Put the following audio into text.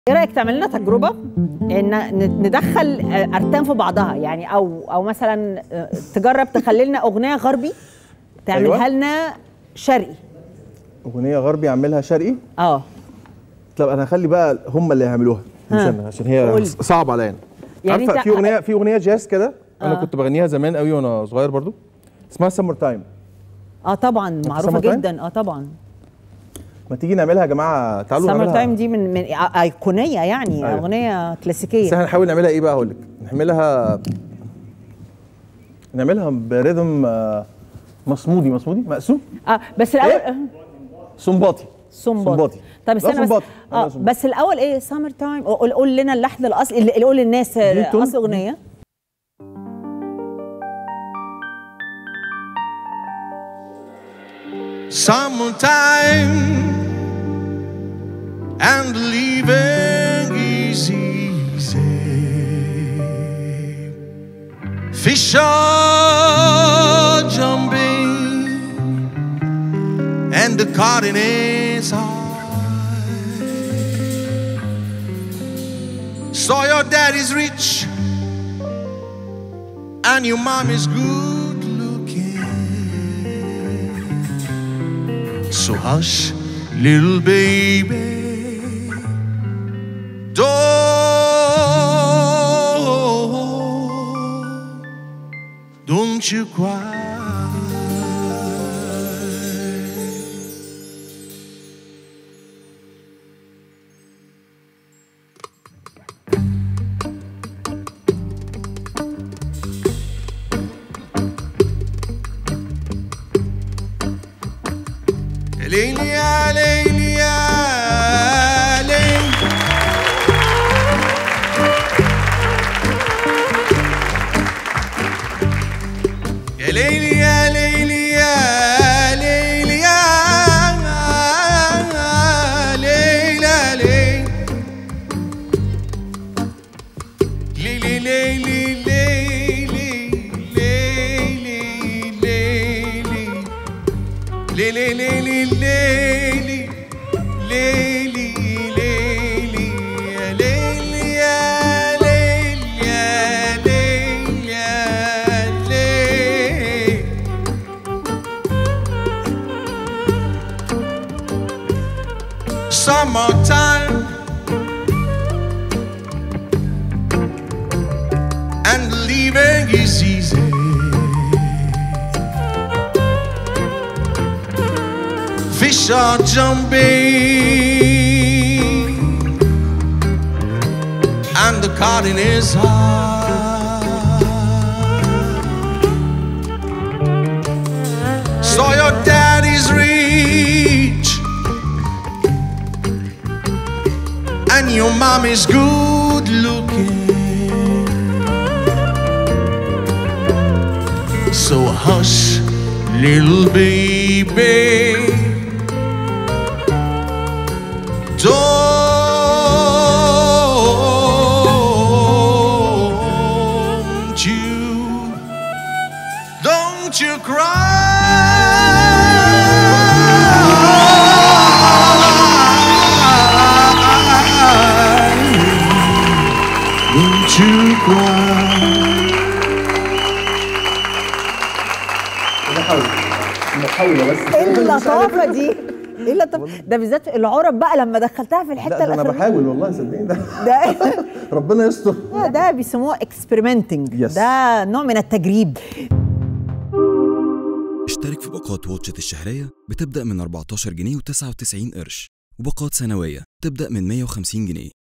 ايه رايك تعمل لنا تجربه ان ن- ندخل آه، ارتام في بعضها يعني او او مثلا آه، تجرب تخلي لنا اغنيه غربي تعملها أيوة. لنا شرقي اغنيه غربي اعملها شرقي اه طب انا هخلي بقى هم اللي يعملوها مش ها. انا عشان هي قول. صعبه عليا يعني عارفه أنت- في اغنيه في اغنيه جاز كده انا آه. كنت بغنيها زمان قوي وانا صغير برضو اسمها سمر تايم اه طبعا معروفه Summer Time؟ جدا اه طبعا ما تيجي نعملها يا جماعه تعالوا سمر نعملها تايم دي من من آ- ايقونيه يعني أيوة. اغنيه بس كلاسيكيه احنا هنحاول نعملها ايه بقى هقول لك نعملها نعملها بريذم آه، مصمودي مصمودي مقسوم اه بس الاول إيه؟ آه، صنباطي صنباطي صنباطي. طب لا، استنى بس صنباطي. اه أنا صنباطي. بس الاول ايه سمر تايم قول قول لنا اللحن الاصلي اللي قول للناس دي تون- اصل اغنيه Summertime and leaving is easy. Fish are jumping and the cotton is high. So your daddy's rich and your mom is good looking. So hush, little baby, don't, don't you cry. ليلي يا ليلي يا ليلي يا ليلي يا ليلي يا ليلي يا ليلى ليلي ليلي ليلي ليلي ليلي ليلي ليلي ليلي ليلي ليلي يا ليلي يا ليلي يا ليلي يا ليلي Summertime and leaving is easy. Fish are jumping and the cotton is high. So your daddy's rich and your mom is good looking. So hush, little baby. Don't you, don't you cry. Don't you cry. محاوله بس ايه اللطافه دي ايه اللطافه ده بالذات العرب بقى لما دخلتها في الحته لا ده انا الاخرانيه بحاول والله صدقني ده ده ربنا يستر ده بيسموه اكسبيرمنتنج Yes. ده نوع من التجريب اشترك في باقات واتشت الشهرية بتبدأ من 14 جنيه و99 قرش وباقات سنوية تبدأ من 150 جنيه